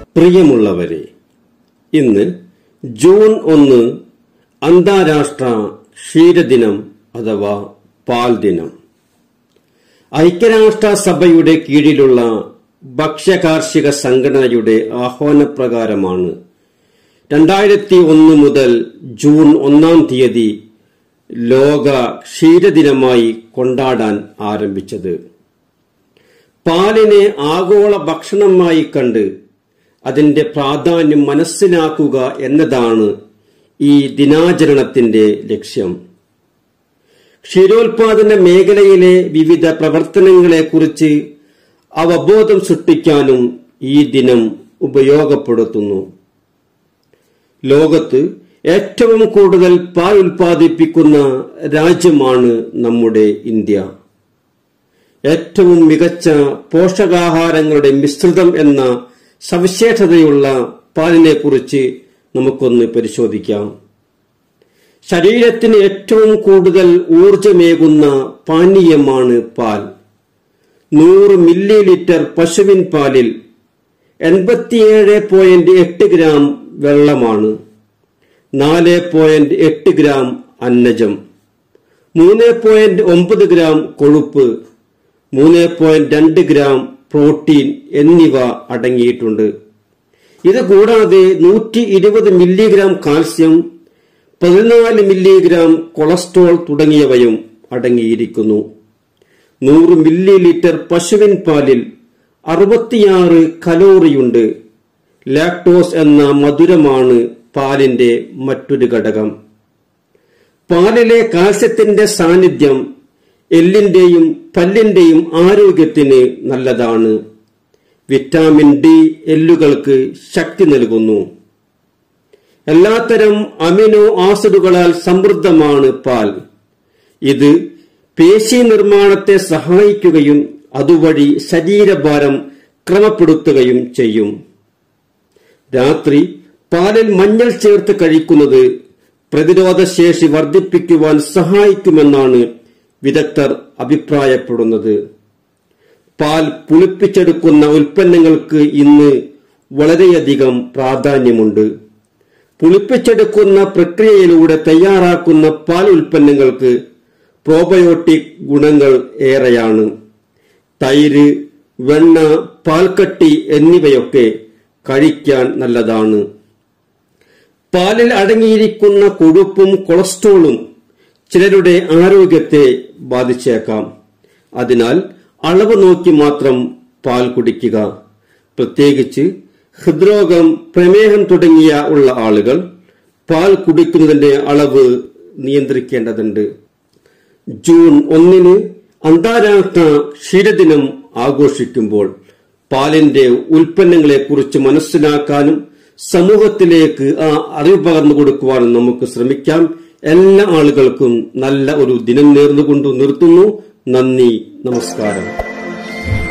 പ്രിയമുള്ളവരെ ഇന്ന് ജൂൺ ഒന്ന് അന്താരാഷ്ട്ര ക്ഷീരദിനം അഥവാ പാൽ ദിനം ഐക്യരാഷ്ട്ര സഭയുടെ കീഴിലുള്ള ഭക്ഷ്യകാർഷിക സംഘടനയുടെ ആഹ്വാനപ്രകാരമാണ് രണ്ടായിരത്തി ഒന്ന് മുതൽ ജൂൺ ഒന്നാം തീയതി ലോക ക്ഷീരദിനമായി കൊണ്ടാടാൻ ആരംഭിച്ചത് പാലിനെ ആഗോള ഭക്ഷണമായി കണ്ട് അതിന്റെ പ്രാധാന്യം മനസ്സിലാക്കുക എന്നതാണ് ഈ ദിനാചരണത്തിന്റെ ലക്ഷ്യം ക്ഷീരോത്പാദന മേഖലയിലെ വിവിധ പ്രവർത്തനങ്ങളെക്കുറിച്ച് അവബോധം സൃഷ്ടിക്കാനും ഈ ദിനം ഉപയോഗപ്പെടുത്തുന്നു ലോകത്ത് ഏറ്റവും കൂടുതൽ പാൽ ഉൽപ്പാദിപ്പിക്കുന്ന രാജ്യമാണ് നമ്മുടെ ഇന്ത്യ ഏറ്റവും മികച്ച പോഷകാഹാരങ്ങളുടെ മിശ്രിതം എന്ന സവിശേഷതയുള്ള പാലിനെ കുറിച്ച് നമുക്കൊന്ന് പരിശോധിക്കാം ശരീരത്തിന് ഏറ്റവും കൂടുതൽ ഊർജമേകുന്ന പാനീയമാണ് പാൽ നൂറ് മില്ലി ലിറ്റർ പശുവിൻ പാലിൽ എൺപത്തിയേഴ് പോയിന്റ് എട്ട് ഗ്രാം വെള്ളമാണ് നാല് പോയിന്റ് എട്ട് ഗ്രാം അന്നജം മൂന്ന് പോയിന്റ് ഒമ്പത് ഗ്രാം കൊഴുപ്പ് മൂന്ന് പോയിന്റ് രണ്ട് ഗ്രാം പ്രോട്ടീൻ എന്നിവ അടങ്ങിയിട്ടുണ്ട് ഇത് കൂടാതെ നൂറ്റി ഇരുപത് മില്ലിഗ്രാം കാൽസ്യം പതിനാല് മില്ലിഗ്രാം കൊളസ്ട്രോൾ തുടങ്ങിയവയും അടങ്ങിയിരിക്കുന്നു നൂറ് മില്ലി ലിറ്റർ പശുവിൻ പാലിൽ അറുപത്തിയാറ് കലോറിയുണ്ട് ലാക്ടോസ് എന്ന മധുരമാണ് പാലിന്റെ മറ്റൊരു ഘടകം പാലിലെ കാൽസ്യത്തിന്റെ സാന്നിധ്യം എല്ലിന്റെയും പല്ലിന്റെയും ആരോഗ്യത്തിന് നല്ലതാണ് വിറ്റാമിൻ ഡി എല്ലുകൾക്ക് ശക്തി നൽകുന്നു എല്ലാത്തരം അമിനോ ആസിഡുകളാൽ സമൃദ്ധമാണ് പാൽ ഇത് പേശി നിർമ്മാണത്തെ സഹായിക്കുകയും അതുവഴി ശരീരഭാരം ക്രമപ്പെടുത്തുകയും ചെയ്യും രാത്രി പാലിൽ മഞ്ഞൾ ചേർത്ത് കഴിക്കുന്നത് പ്രതിരോധശേഷി വർദ്ധിപ്പിക്കുവാൻ സഹായിക്കുമെന്നാണ് വിദഗ്ധർ അഭിപ്രായപ്പെടുന്നത് പാൽ പുളിപ്പിച്ചെടുക്കുന്ന ഉൽപ്പന്നങ്ങൾക്ക് ഇന്ന് വളരെയധികം പ്രാധാന്യമുണ്ട് പുളിപ്പിച്ചെടുക്കുന്ന പ്രക്രിയയിലൂടെ തയ്യാറാക്കുന്ന പാൽ ഉൽപ്പന്നങ്ങൾക്ക് പ്രോബയോട്ടിക് ഗുണങ്ങൾ ഏറെയാണ് തൈര് വെണ്ണ പാൽക്കട്ടി എന്നിവയൊക്കെ കഴിക്കാൻ നല്ലതാണ് പാലിൽ അടങ്ങിയിരിക്കുന്ന കൊഴുപ്പും കൊളസ്ട്രോളും ചിലരുടെ ആരോഗ്യത്തെ ബാധിച്ചേക്കാം അതിനാൽ അളവ് നോക്കി മാത്രം പാൽ കുടിക്കുക പ്രത്യേകിച്ച് ഹൃദ്രോഗം പ്രമേഹം തുടങ്ങിയ ഉള്ള ആളുകൾ പാൽ കുടിക്കുന്നതിന്റെ അളവ് നിയന്ത്രിക്കേണ്ടതുണ്ട് ജൂൺ ഒന്നിന് അന്താരാഷ്ട്ര ക്ഷീരദിനം ആഘോഷിക്കുമ്പോൾ പാലിന്റെ ഉൽപ്പന്നങ്ങളെക്കുറിച്ച് മനസ്സിലാക്കാനും സമൂഹത്തിലേക്ക് ആ അറിവ് പകർന്നു കൊടുക്കുവാനും നമുക്ക് ശ്രമിക്കാം എല്ലാ ആളുകൾക്കും നല്ല ഒരു ദിനം നേർന്നുകൊണ്ട് നിർത്തുന്നു നന്ദി നമസ്കാരം